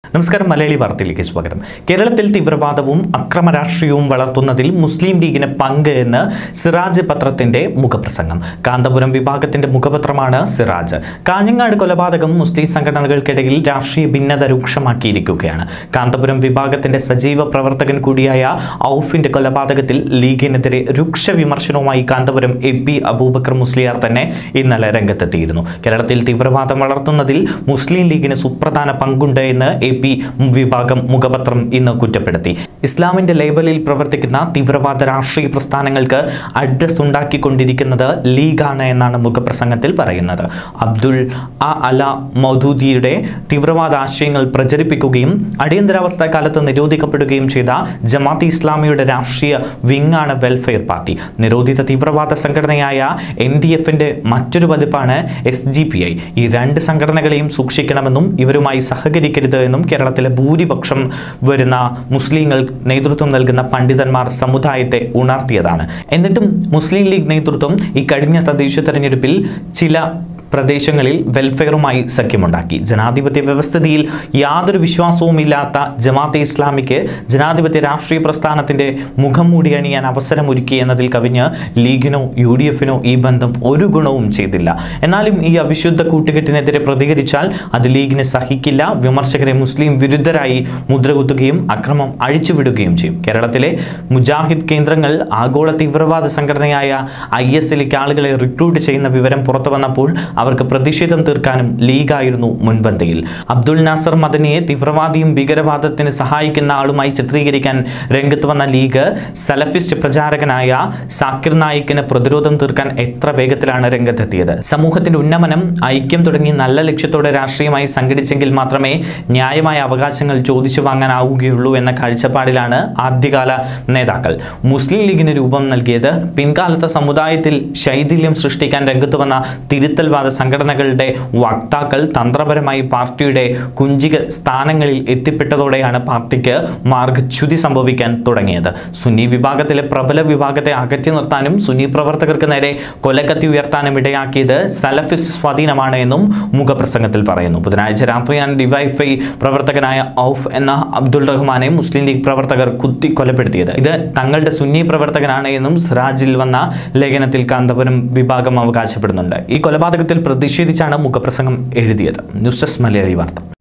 നമസ്കാരം മലയാളി വാർത്തയിലേക്ക് സ്വാഗതം കേരളത്തിൽ തീവ്രവാദവും അക്രമ രാഷ്ട്രീയവും വളർത്തുന്നതിൽ മുസ്ലിം ലീഗിന് പങ്ക് എന്ന് സിറാജ് പത്രത്തിന്റെ മുഖപ്രസംഗം കാന്തപുരം വിഭാഗത്തിന്റെ മുഖപത്രമാണ് സിറാജ് കാഞ്ഞങ്ങാട് കൊലപാതകം മുസ്ലിം സംഘടനകൾക്കിടയിൽ രാഷ്ട്രീയ ഭിന്നത രൂക്ഷമാക്കിയിരിക്കുകയാണ് കാന്തപുരം വിഭാഗത്തിന്റെ സജീവ പ്രവർത്തകൻ കൂടിയായ ഔഫിന്റെ കൊലപാതകത്തിൽ ലീഗിനെതിരെ രൂക്ഷ വിമർശനവുമായി കാന്തപുരം എ പി അബൂബക്കർ മുസ്ലിയാർ തന്നെ ഇന്നലെ രംഗത്തെത്തിയിരുന്നു കേരളത്തിൽ തീവ്രവാദം വളർത്തുന്നതിൽ മുസ്ലിം ലീഗിന് സുപ്രധാന പങ്കുണ്ട് എന്ന് എ പി വിഭാഗം മുഖപത്രം ഇന്ന് കുറ്റപ്പെടുത്തി ഇസ്ലാമിന്റെ ലേബലിൽ പ്രവർത്തിക്കുന്ന തീവ്രവാദ രാഷ്ട്രീയ പ്രസ്ഥാനങ്ങൾക്ക് അഡ്രസ് ഉണ്ടാക്കിക്കൊണ്ടിരിക്കുന്നത് ലീഗാണ് എന്നാണ് മുഖപ്രസംഗത്തിൽ പറയുന്നത് അബ്ദുൾ അ അല മൗദൂദിയുടെ തീവ്രവാദ ആശയങ്ങൾ പ്രചരിപ്പിക്കുകയും അടിയന്തരാവസ്ഥ കാലത്ത് നിരോധിക്കപ്പെടുകയും ചെയ്ത ജമാഅത്ത് ഇസ്ലാമിയുടെ രാഷ്ട്രീയ വിങ്ങാണ് വെൽഫെയർ പാർട്ടി നിരോധിത തീവ്രവാദ സംഘടനയായ എൻ ഡി എഫിന്റെ മറ്റൊരു പതിപ്പാണ് എസ് ജി പി ഐ ഈ രണ്ട് സംഘടനകളെയും സൂക്ഷിക്കണമെന്നും ഇവരുമായി സഹകരിക്കരുത് എന്നും കേരളത്തിലെ ഭൂരിപക്ഷം വരുന്ന മുസ്ലിങ്ങൾ നേതൃത്വം നൽകുന്ന പണ്ഡിതന്മാർ സമുദായത്തെ ഉണർത്തിയതാണ് എന്നിട്ടും മുസ്ലിം ലീഗ് നേതൃത്വം ഈ കഴിഞ്ഞ തദ്ദേശ തെരഞ്ഞെടുപ്പിൽ ചില പ്രദേശങ്ങളിൽ വെൽഫെയറുമായി സഖ്യമുണ്ടാക്കി ജനാധിപത്യ വ്യവസ്ഥിതിയിൽ യാതൊരു വിശ്വാസവുമില്ലാത്ത ജമാഅത്തെ ഇസ്ലാമിക്ക് ജനാധിപത്യ രാഷ്ട്രീയ പ്രസ്ഥാനത്തിന്റെ മുഖം മൂടി അണിയാൻ അവസരമൊരുക്കി എന്നതിൽ കവിഞ്ഞ് ലീഗിനോ യു ഡി എഫിനോ ഈ ബന്ധം ഒരു ഗുണവും ചെയ്തില്ല എന്നാലും ഈ അവിശുദ്ധ കൂട്ടുകെട്ടിനെതിരെ പ്രതികരിച്ചാൽ അത് ലീഗിന് സഹിക്കില്ല വിമർശകരെ മുസ്ലിം വിരുദ്ധരായി മുദ്രകുത്തുകയും അക്രമം അഴിച്ചുവിടുകയും ചെയ്യും കേരളത്തിലെ മുജാഹിദ് കേന്ദ്രങ്ങൾ ആഗോള തീവ്രവാദ സംഘടനയായ ഐ എസിലേക്ക് ആളുകളെ റിക്രൂട്ട് ചെയ്യുന്ന വിവരം പുറത്തു വന്നപ്പോൾ അവർക്ക് പ്രതിഷേധം തീർക്കാനും ലീഗായിരുന്നു മുൻപന്തിയിൽ അബ്ദുൾ നാസർ മദനിയെ തീവ്രവാദിയും ഭീകരവാദത്തിന് സഹായിക്കുന്ന ആളുമായി ചിത്രീകരിക്കാൻ രംഗത്ത് വന്ന ലീഗ് സലഫിസ്റ്റ് പ്രചാരകനായ സാക്കിർ നായിക്കിന് പ്രതിരോധം തീർക്കാൻ എത്ര വേഗത്തിലാണ് രംഗത്തെത്തിയത് സമൂഹത്തിന്റെ ഉന്നമനം ഐക്യം തുടങ്ങി നല്ല ലക്ഷ്യത്തോടെ രാഷ്ട്രീയമായി സംഘടിച്ചെങ്കിൽ മാത്രമേ ന്യായമായ അവകാശങ്ങൾ ചോദിച്ചു വാങ്ങാനാവുകയുള്ളൂ എന്ന കാഴ്ചപ്പാടിലാണ് ആദ്യകാല നേതാക്കൾ മുസ്ലിം ലീഗിന് രൂപം നൽകിയത് പിൻകാലത്തെ സമുദായത്തിൽ ശൈഥില്യം സൃഷ്ടിക്കാൻ രംഗത്ത് വന്ന തിരുത്തൽവാദ സംഘടനകളുടെ വക്താക്കൾ തന്ത്രപരമായി പാർട്ടിയുടെ കുഞ്ചിക സ്ഥാനങ്ങളിൽ എത്തിപ്പെട്ടതോടെയാണ് പാർട്ടിക്ക് മാർഗച്യുതി സംഭവിക്കാൻ തുടങ്ങിയത് സുന്നി വിഭാഗത്തിലെ പ്രബല വിഭാഗത്തെ അകറ്റി നിർത്താനും സുന്നി പ്രവർത്തകർക്ക് നേരെ കൊലക്കത്തി ഉയർത്താനും ഇടയാക്കിയത് സലഫിസ്റ്റ് സ്വാധീനമാണ് എന്നും മുഖപ്രസംഗത്തിൽ പറയുന്നു ബുധനാഴ്ച രാത്രിയാണ് ഡിവൈഫൈ പ്രവർത്തകനായ ഔഫ് എന്ന അബ്ദുൾ റഹ്മാനെ മുസ്ലിം ലീഗ് പ്രവർത്തകർ കുത്തി കൊലപ്പെടുത്തിയത് ഇത് തങ്ങളുടെ സുന്നി പ്രവർത്തകനാണ് എന്നും സിറാജിൽ വന്ന ലേഖനത്തിൽ കാന്തപുരം വിഭാഗം അവകാശപ്പെടുന്നുണ്ട് ഈ കൊലപാതകത്തിൽ പ്രതിഷേധിച്ചാണ് മുഖപ്രസംഗം എഴുതിയത് ന്യൂസ് ഡെസ്ക് മലയാളി വാർത്ത